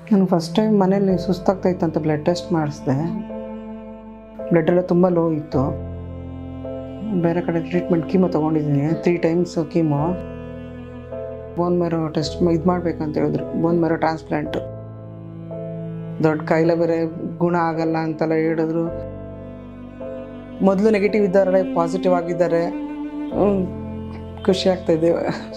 ನಾನು first time ಮನೇಲಿ ಸುಸ್ತಾಗ್ತಾ ಇತ್ತಂತ ಬ್ಲಡ್ ಟೆಸ್ಟ್ ಮಾಡಿಸಿದೆ ಬ್ಲಡ್ ಎಲ್ಲ ತುಂಬ ಲೋ ಇತ್ತು ಬೇರೆ ಕಡೆ ಟ್ರೀಟ್ಮೆಂಟ್ ಕೀಮೋ ತೊಗೊಂಡಿದ್ದೀನಿ three times chemo bone marrow test ಇದು ಮಾಡ್ಬೇಕಂತ ಹೇಳಿದ್ರು ಬೋನ್ ಮೆರೋ ಟ್ರಾನ್ಸ್ಪ್ಲಾಂಟು ದೊಡ್ಡ ಕಾಯಿಲೆ ಬೇರೆ ಗುಣ ಆಗಲ್ಲ ಅಂತೆಲ್ಲ ಹೇಳಿದ್ರು ಮೊದಲು ನೆಗೆಟಿವ್ ಇದ್ದಾರೆ ಪಾಸಿಟಿವ್ ಆಗಿದ್ದಾರೆ ಹ್ಮ್, ಖುಷಿ ಆಗ್ತಾಯಿದೆ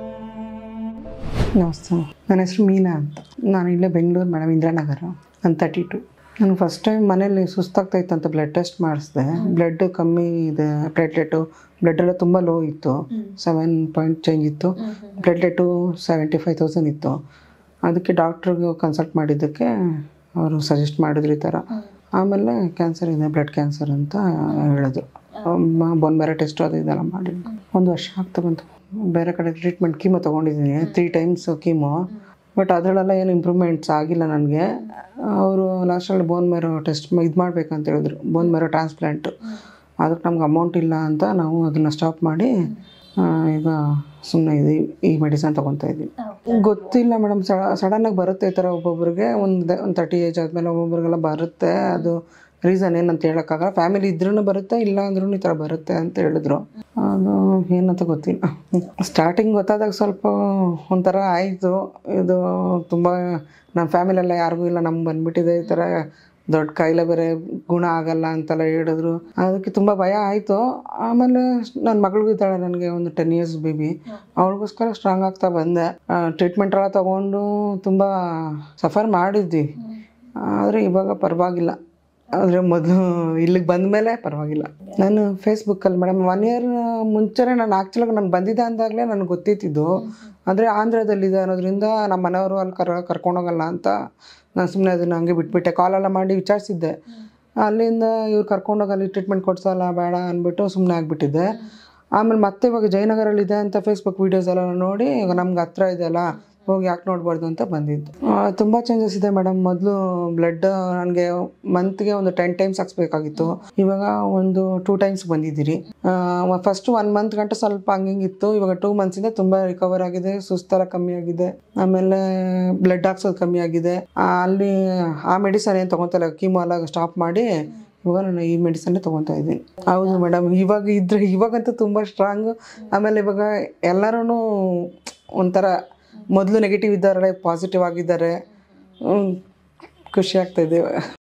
ನಮಸ್ತೆ ನನ್ನ ಹೆಸರು ಮೀನಾ ಅಂತ ನಾನು ಇಲ್ಲೇ ಬೆಂಗಳೂರು ಮೇಡಮ್ ಇಂದಿರಾನಗರ ನಾನು ತರ್ಟಿ ಟು ನಾನು ಫಸ್ಟ್ ಟೈಮ್ ಮನೇಲಿ ಸುಸ್ತಾಗ್ತಾ ಇತ್ತಂತ ಬ್ಲಡ್ ಟೆಸ್ಟ್ ಮಾಡಿಸಿದೆ ಬ್ಲಡ್ ಕಮ್ಮಿ ಇದೆ ಪ್ಲೇಟ್ಲೆಟು ಬ್ಲಡ್ ಎಲ್ಲ ತುಂಬ ಲೋ ಇತ್ತು ಸೆವೆನ್ ಪಾಯಿಂಟ್ ಚೇಂಜ್ ಇತ್ತು ಪ್ಲೇಟ್ಲೆಟು ಸೆವೆಂಟಿ ಫೈವ್ ತೌಸಂಡ್ ಇತ್ತು ಅದಕ್ಕೆ ಡಾಕ್ಟ್ರಿಗೆ ಕನ್ಸಲ್ಟ್ ಮಾಡಿದ್ದಕ್ಕೆ ಅವರು ಸಜೆಸ್ಟ್ ಮಾಡಿದ್ರು ಈ ಥರ ಆಮೇಲೆ ಕ್ಯಾನ್ಸರ್ ಇದೆ ಬ್ಲಡ್ ಕ್ಯಾನ್ಸರ್ ಅಂತ ಹೇಳಿದ್ರು ಬೊನ್ ಬೇರೆ ಟೆಸ್ಟ್ ಅದು ಇದೆಲ್ಲ ಮಾಡಿ ಒಂದು ವರ್ಷ ಆಗ್ತಾ ಬಂತು ಬೇರೆ ಕಡೆ ಟ್ರೀಟ್ಮೆಂಟ್ ಕೀಮೋ ತೊಗೊಂಡಿದ್ದೀನಿ ತ್ರೀ ಟೈಮ್ಸ್ ಕೀಮೋ ಬಟ್ ಅದರಲ್ಲೆಲ್ಲ ಏನು ಇಂಪ್ರೂವ್ಮೆಂಟ್ಸ್ ಆಗಿಲ್ಲ ನನಗೆ ಅವರು ಲಾಸ್ಟಲ್ಲಿ ಬೋನ್ ಮೇರೋ ಟೆಸ್ಟ್ ಇದು ಮಾಡ್ಬೇಕಂತ ಹೇಳಿದ್ರು ಬೋನ್ ಮೇರೋ ಟ್ರಾನ್ಸ್ಪ್ಲಾಂಟು ಅದಕ್ಕೆ ನಮ್ಗೆ ಅಮೌಂಟ್ ಇಲ್ಲ ಅಂತ ನಾವು ಅದನ್ನು ಸ್ಟಾಪ್ ಮಾಡಿ ಆ, ಈಗ ಸುಮ್ಮನೆ ಇದು ಈ ಮೆಡಿಸನ್ ತೊಗೊತಾ ಇದ್ದೀವಿ ಗೊತ್ತಿಲ್ಲ ಮೇಡಮ್ ಸಡನ್ನಾಗಿ ಬರುತ್ತೆ ಈ ಥರ ಒಬ್ಬೊಬ್ರಿಗೆ ಒಂದು ಒಂದು ತರ್ಟಿ ಏಜ್ ಆದಮೇಲೆ ಒಬ್ಬೊಬ್ರಿಗೆಲ್ಲ ಬರುತ್ತೆ ಅದು ರೀಸನ್ ಏನಂತ ಹೇಳೋಕ್ಕಾಗಲ್ಲ ಫ್ಯಾಮಿಲಿ ಇದ್ರೂ ಬರುತ್ತೆ ಇಲ್ಲ ಅಂದ್ರೂ ಈ ಥರ ಬರುತ್ತೆ ಅಂತ ಹೇಳಿದ್ರು ಅದು ಏನಂತ ಗೊತ್ತಿಲ್ಲ ಸ್ಟಾರ್ಟಿಂಗ್ ಗೊತ್ತಾದಾಗ ಸ್ವಲ್ಪ ಒಂಥರ ಆಯಿತು ಇದು ತುಂಬ ನಮ್ಮ ಫ್ಯಾಮಿಲೆಲ್ಲ ಯಾರಿಗೂ ಇಲ್ಲ ನಮ್ಗೆ ಬಂದ್ಬಿಟ್ಟಿದೆ ಈ ಥರ ದೊಡ್ಡ ಕಾಯಿಲೆ ಬೇರೆ ಗುಣ ಆಗಲ್ಲ ಅಂತೆಲ್ಲ ಹೇಳಿದ್ರು ಅದಕ್ಕೆ ತುಂಬ ಭಯ ಆಯಿತು ಆಮೇಲೆ ನನ್ನ ಮಗಳಿಗೂ ಇದ್ದಾಳೆ ನನಗೆ ಒಂದು ಟೆನ್ ಇಯರ್ಸ್ ಬೇಬಿ ಅವಳಿಗೋಸ್ಕರ ಸ್ಟ್ರಾಂಗ್ ಆಗ್ತಾ ಬಂದೆ ಟ್ರೀಟ್ಮೆಂಟ್ ಎಲ್ಲ ತೊಗೊಂಡು ತುಂಬ ಸಫರ್ ಮಾಡಿದ್ವಿ ಆದರೆ ಇವಾಗ ಪರವಾಗಿಲ್ಲ ಆದರೆ ಮೊದಲು ಇಲ್ಲಿಗೆ ಬಂದ ಮೇಲೆ ಪರವಾಗಿಲ್ಲ ನಾನು ಫೇಸ್ಬುಕ್ಕಲ್ಲಿ ಮೇಡಮ್ ಒನ್ ಇಯರ್ ಮುಂಚೆನೇ ನಾನು ಆ್ಯಕ್ಚುಲಾಗಿ ನಾನು ಬಂದಿದ್ದೆ ಅಂದಾಗಲೇ ನನಗೆ ಗೊತ್ತಿತ್ತಿದ್ದು ಆದರೆ ಆಂಧ್ರದಲ್ಲಿದೆ ಅನ್ನೋದ್ರಿಂದ ನಮ್ಮ ಮನೆಯವರು ಅಲ್ಲಿ ಕರ್ ಕರ್ಕೊಂಡೋಗಲ್ಲ ಅಂತ ನಾನು ಸುಮ್ಮನೆ ಅದನ್ನು ಹಂಗೆ ಬಿಟ್ಬಿಟ್ಟೆ ಕಾಲೆಲ್ಲ ಮಾಡಿ ವಿಚಾರಿಸಿದ್ದೆ ಅಲ್ಲಿಂದ ಇವ್ರು ಕರ್ಕೊಂಡೋಗಿ ಅಲ್ಲಿ ಟ್ರೀಟ್ಮೆಂಟ್ ಕೊಡ್ಸಲ್ಲ ಬೇಡ ಅಂದ್ಬಿಟ್ಟು ಸುಮ್ಮನೆ ಆಗಿಬಿಟ್ಟಿದ್ದೆ ಆಮೇಲೆ ಮತ್ತೆ ಇವಾಗ ಜಯನಗರಲ್ಲಿದೆ ಅಂತ ಫೇಸ್ಬುಕ್ ವೀಡಿಯೋಸ್ ಎಲ್ಲ ನೋಡಿ ಈಗ ನಮ್ಗೆ ಹತ್ರ ಇದೆಯಲ್ಲ ಹೋಗಿ ಯಾಕೆ ನೋಡ್ಬಾರ್ದು ಅಂತ ಬಂದಿದ್ದು ತುಂಬ ಚೇಂಜಸ್ ಇದೆ ಮೇಡಮ್ ಮೊದಲು ಬ್ಲಡ್ ನನಗೆ ಮಂತ್ಗೆ ಒಂದು ಟೆನ್ ಟೈಮ್ಸ್ ಹಾಕ್ಸ್ಬೇಕಾಗಿತ್ತು ಇವಾಗ ಒಂದು ಟೂ ಟೈಮ್ಸ್ ಬಂದಿದ್ದೀರಿ ಫಸ್ಟ್ ಒನ್ ಮಂತ್ ಗಂಟೆ ಸ್ವಲ್ಪ ಹಂಗಿಂಗಿತ್ತು ಇವಾಗ ಟೂ ಮಂತ್ಸಿಂದ ತುಂಬ ರಿಕವರ್ ಆಗಿದೆ ಸುಸ್ತೆಲ್ಲ ಕಮ್ಮಿ ಆಗಿದೆ ಆಮೇಲೆ ಬ್ಲಡ್ ಹಾಕ್ಸೋದು ಕಮ್ಮಿ ಆಗಿದೆ ಆ, ಅಲ್ಲಿ ಆ ಮೆಡಿಸನ್ ಏನು ತೊಗೊತಲ್ಲ ಕೀಮೋ ಎಲ್ಲ ಸ್ಟಾಪ್ ಮಾಡಿ ಇವಾಗ ನಾನು ಈ ಮೆಡಿಸನ್ನೇ ತೊಗೊತಾ ಇದ್ದೀನಿ ಹೌದು ಮೇಡಮ್ ಇವಾಗ ಇದ್ರೆ ಇವಾಗಂತೂ ತುಂಬ ಸ್ಟ್ರಾಂಗು ಆಮೇಲೆ ಇವಾಗ ಎಲ್ಲರೂ ಒಂಥರ ಮೊದಲು ನೆಗೆಟಿವ್ ಇದ್ದಾರೆ ಪಾಸಿಟಿವ್ ಆಗಿದ್ದಾರೆ ಹ್ಮ್, ಖುಷಿ ಆಗ್ತಾಯಿದೆ